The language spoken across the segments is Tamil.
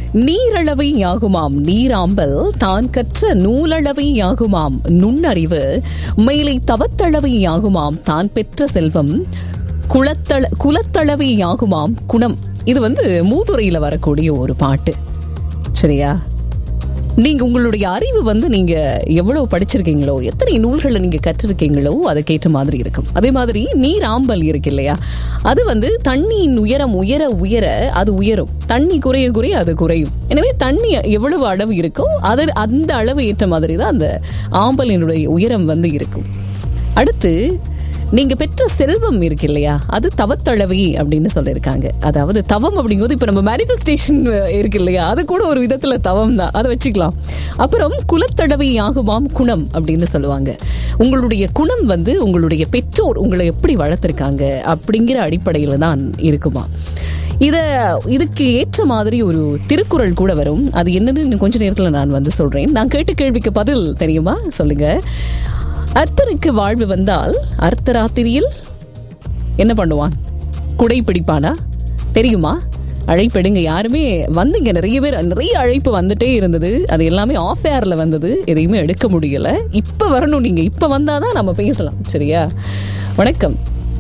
நீரளவை யாகுமாம் நீராம்பல் தான் கற்ற நூலளவை யாகுமாம் நுண்ணறிவு மேலை தவத்தளவை யாகுமாம் தான் பெற்ற செல்வம் குலத்தள குலத்தளவை யாகுமாம் குணம் இது வந்து மூதுரையில வரக்கூடிய ஒரு பாட்டு சரியா நீங்க உங்களுடைய அறிவு வந்து நீங்க எவ்வளவு படிச்சிருக்கீங்களோ எத்தனை நூல்களை நீங்க கற்றிருக்கீங்களோ அதுக்கேற்ற மாதிரி இருக்கும் அதே மாதிரி நீர் ஆம்பல் இருக்கு இல்லையா அது வந்து தண்ணியின் உயரம் உயர உயர அது உயரும் தண்ணி குறைய குறைய அது குறையும் எனவே தண்ணி எவ்வளவு அளவு இருக்கோ அது அந்த அளவு ஏற்ற மாதிரி தான் அந்த ஆம்பலினுடைய உயரம் வந்து இருக்கும் அடுத்து நீங்க பெற்ற செல்வம் இருக்கு இல்லையா அது தவத்தளவி அப்படின்னு சொல்லியிருக்காங்க அதாவது தவம் அப்படிங்கும்போது இப்ப நம்ம மேனிஃபெஸ்டேஷன் இருக்கு இல்லையா அது கூட ஒரு விதத்துல தவம் தான் அதை வச்சுக்கலாம் அப்புறம் குலத்தடவை ஆகுமாம் குணம் அப்படின்னு சொல்லுவாங்க உங்களுடைய குணம் வந்து உங்களுடைய பெற்றோர் உங்களை எப்படி வளர்த்துருக்காங்க அப்படிங்கிற அடிப்படையில தான் இருக்குமா இத இதுக்கு ஏற்ற மாதிரி ஒரு திருக்குறள் கூட வரும் அது என்னன்னு இன்னும் கொஞ்ச நேரத்துல நான் வந்து சொல்றேன் நான் கேட்ட கேள்விக்கு பதில் தெரியுமா சொல்லுங்க அர்த்தனுக்கு வாழ்வு வந்தால் அர்த்தராத்திரியில் என்ன பண்ணுவான் குடை பிடிப்பானா தெரியுமா அழைப்பெடுங்க யாருமே வந்தீங்க நிறைய பேர் நிறைய அழைப்பு வந்துட்டே இருந்தது அது எல்லாமே ஆஃப் ஏர்ல வந்தது எதையுமே எடுக்க முடியல இப்ப வரணும் நீங்க இப்ப வந்தாதான் நம்ம பேசலாம் சரியா வணக்கம்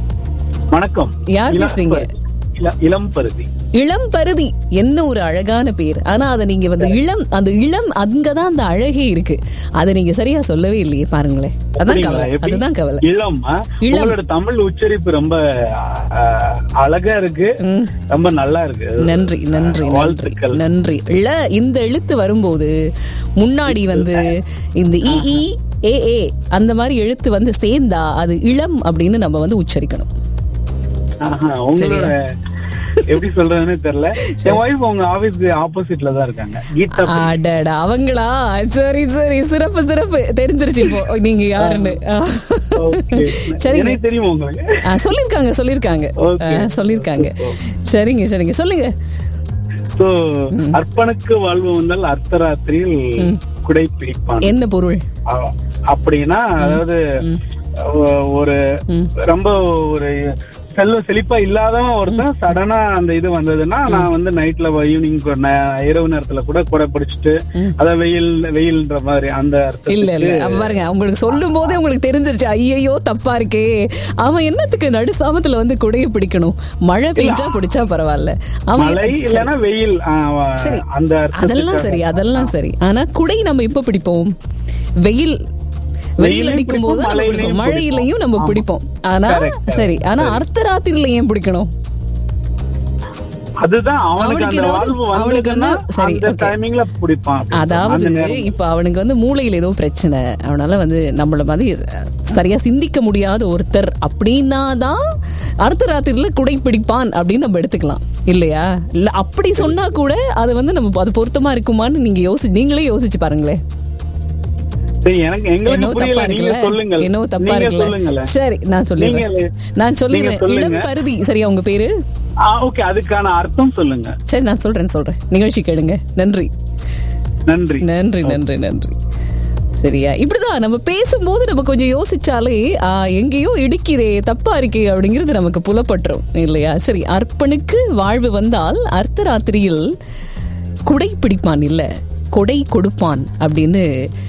வணக்கம் யார் இளம் பேசுறீங்க? பருதி. இள- இளம் பருதி இளம் பருதி என்ன ஒரு அழகான பேர் ஆனா அதை நீங்க வந்து இளம் அந்த இளம் அங்கதான் அந்த அழகே இருக்கு அதை நீங்க சரியா சொல்லவே இல்லையே பாருங்களேன் அதான் அப்படிங்களா? கவலை எப்படி? அதுதான் கவலை இளம் ஆ? இளம். உங்களோட தமிழ் உச்சரிப்பு ரொம்ப ஆ, அழகா இருக்கு ரொம்ப நல்லா இருக்கு நன்றி நன்றி நன்றி வாழ்த்துக்கள் நன்றி இல்ல இந்த எழுத்து வரும்போது முன்னாடி வந்து இந்த இ இ ஏ ஏ அந்த மாதிரி எழுத்து வந்து சேர்ந்தா அது இளம் அப்படின்னு நம்ம வந்து உச்சரிக்கணும் ஆஹா, உங்களோட எப்படி சொல்றதுன்னு தெரியல என் ஒய்ஃப் உங்க ஆபீஸ்க்கு ஆப்போசிட்ல தான் இருக்காங்க கீதா அடடா அவங்களா சரி சரி சிறப்பு சிறப்பு தெரிஞ்சிருச்சு இப்போ நீங்க யாருன்னு Okay. சரிங்க எனக்கு தெரியும் உங்களுக்கு ஆ, சொல்லிருக்காங்க சொல்லிருக்காங்க Okay. ஆ, சொல்லிருக்காங்க சரிங்க சரிங்க சொல்லுங்க சோ அர்ப்பனுக்கு வாழ்வு வந்தால் அர்த்தராத்திரியில் குடை பிடிப்பான் என்ன பொருள் அ- அப்படின்னா அதாவது ஒ- ஒரு ரொம்ப ஒரு செல்வ செழிப்பா இல்லாதவன் ஒருத்தன் சடனா அந்த இது வந்ததுன்னா நான் வந்து நைட்ல ஈவினிங் இரவு நேரத்துல கூட கூட பிடிச்சிட்டு அத வெயில் வெயில்ன்ற மாதிரி அந்த இல்ல அர்த்தத்துக்கு இல்ல அப்ப பாருங்க உங்களுக்கு சொல்லும் போதே உங்களுக்கு தெரிஞ்சிருச்சு ஐயையோ தப்பா இருக்கே அவன் என்னத்துக்கு நடு சாமத்துல வந்து குடைய பிடிக்கணும் மழை பெஞ்சா பிடிச்சா பரவாயில்ல அவன் மழை இல்லைன்னா வெயில் ஆ, வ- சரி அந்த அதெல்லாம் சரி அதெல்லாம் சரி ஆனா குடை நம்ம எப்ப பிடிப்போம் வெயில் வெயில் வெயிலையும் அடிக்கும் போது பிடிப்போம், நம்ம மழையிலையும் பிடிப்போம். மழையிலையும் நம்ம பிடிப்போம். பிடிப்போம் ஆனா Correct, correct. சரி ஆனா அர்த்தராத்திரில ஏன் பிடிக்கணும் அதுதான் அவனுக்கு அவனுக்கு அந்த ஏதாவது- வாழ்வு அவனுக்கு வந்ததுன்னா வந்து- சரி, அந்த okay. டைமிங்ல பிடிப்பான் அப்படின்னு அதாவது அந்த நேரம். இப்ப அவனுக்கு வந்து மூளையில ஏதோ பிரச்சனை அவனால வந்து நம்மள மாதிரி சரியா சிந்திக்க முடியாத ஒருத்தர் அப்படின்னா தான் அர்த்தராத்திரில குடை பிடிப்பான் அப்படின்னு நம்ம எடுத்துக்கலாம் இல்லையா இல்ல அப்படி சொன்னா கூட அது வந்து நம்ம அது பொருத்தமா இருக்குமான்னு நீங்க யோசி நீங்களே யோசிச்சு பாருங்களேன் சரி எனக்கு எங்களுக்கு என்னவோ புரியல தப்பா நீங்க இருக்குல்ல சொல்லுங்க என்னவோ தப்பா நீங்க இருக்குல்ல சொல்லுங்களேன் சரி நான் சொல்லிடுறேன் நீங்க- நான் சொல்லிடுறேன் நீங்க சொல்லுங்க. இளம் பருதி சரியா உங்க பேரு ஓகே அதுக்கான அர்த்தம் சொல்லுங்க சரி நான் சொல்றேன் சொல்றேன் நிகழ்ச்சி கேளுங்க நன்றி நன்றி நன்றி நன்றி நன்றி சரியா இப்படிதான் நம்ம பேசும்போது நம்ம கொஞ்சம் யோசிச்சாலே ஆ, எங்கேயோ இடிக்குதே தப்பா இருக்கே அப்படிங்கிறது நமக்கு புலப்பட்டுரும் இல்லையா சரி அர்ப்பனுக்கு வாழ்வு வந்தால் அர்த்தராத்திரியில் குடை பிடிப்பான் இல்ல கொடை கொடுப்பான் அப்படின்னு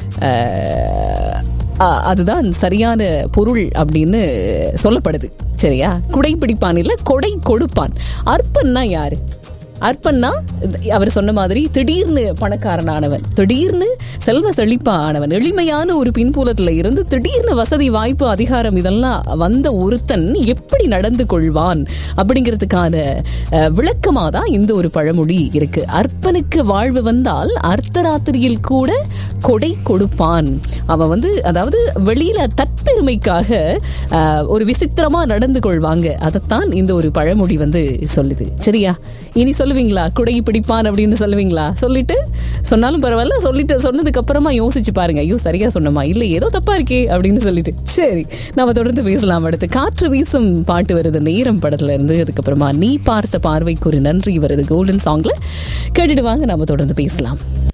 ஆஹ், ஆ, அதுதான் சரியான பொருள் அப்படின்னு சொல்லப்படுது சரியா குடை பிடிப்பான் இல்ல கொடை கொடுப்பான் அர்ப்பன்னா யாரு அர்ப்பன்னா அவர் சொன்ன மாதிரி திடீர்னு பணக்காரனானவன் திடீர்னு செல்வ செழிப்பா ஆனவன் எளிமையான ஒரு பின்புலத்துல இருந்து திடீர்னு வசதி வாய்ப்பு அதிகாரம் இதெல்லாம் வந்த ஒருத்தன் எப்படி நடந்து கொள்வான் அப்படிங்கிறதுக்கான அஹ், விளக்கமா தான் இந்த ஒரு பழமொழி இருக்கு அர்ப்பனுக்கு வாழ்வு வந்தால் அர்த்தராத்திரியில் கூட கொடை கொடுப்பான் அவன் வந்து அதாவது வெளியில தற்பெருமைக்காக அஹ், ஒரு விசித்திரமா நடந்து கொள்வாங்க அதைத்தான் இந்த ஒரு பழமொழி வந்து சொல்லுது சரியா இனி சொல்லுவீங்களா குடை பிடிப்பான் அப்படின்னு சொல்லுவீங்களா சொல்லிட்டு சொன்னாலும் பரவாயில்ல சொல்லிட்டு சொன்னதுக்கு அப்புறமா யோசிச்சு பாருங்க ஐயோ சரியா சொன்னமா இல்ல ஏதோ தப்பா இருக்கே அப்படின்னு சொல்லிட்டு சரி நம்ம தொடர்ந்து பேசலாம் அடுத்து காற்று வீசும் பாட்டு வருது நேரம் படத்துல இருந்து அதுக்கப்புறமா நீ பார்த்த பார்வைக்கு ஒரு நன்றி வருது கோல்டன் சாங்ல கேட்டுட்டு வாங்க நம்ம தொடர்ந்து பேசலாம்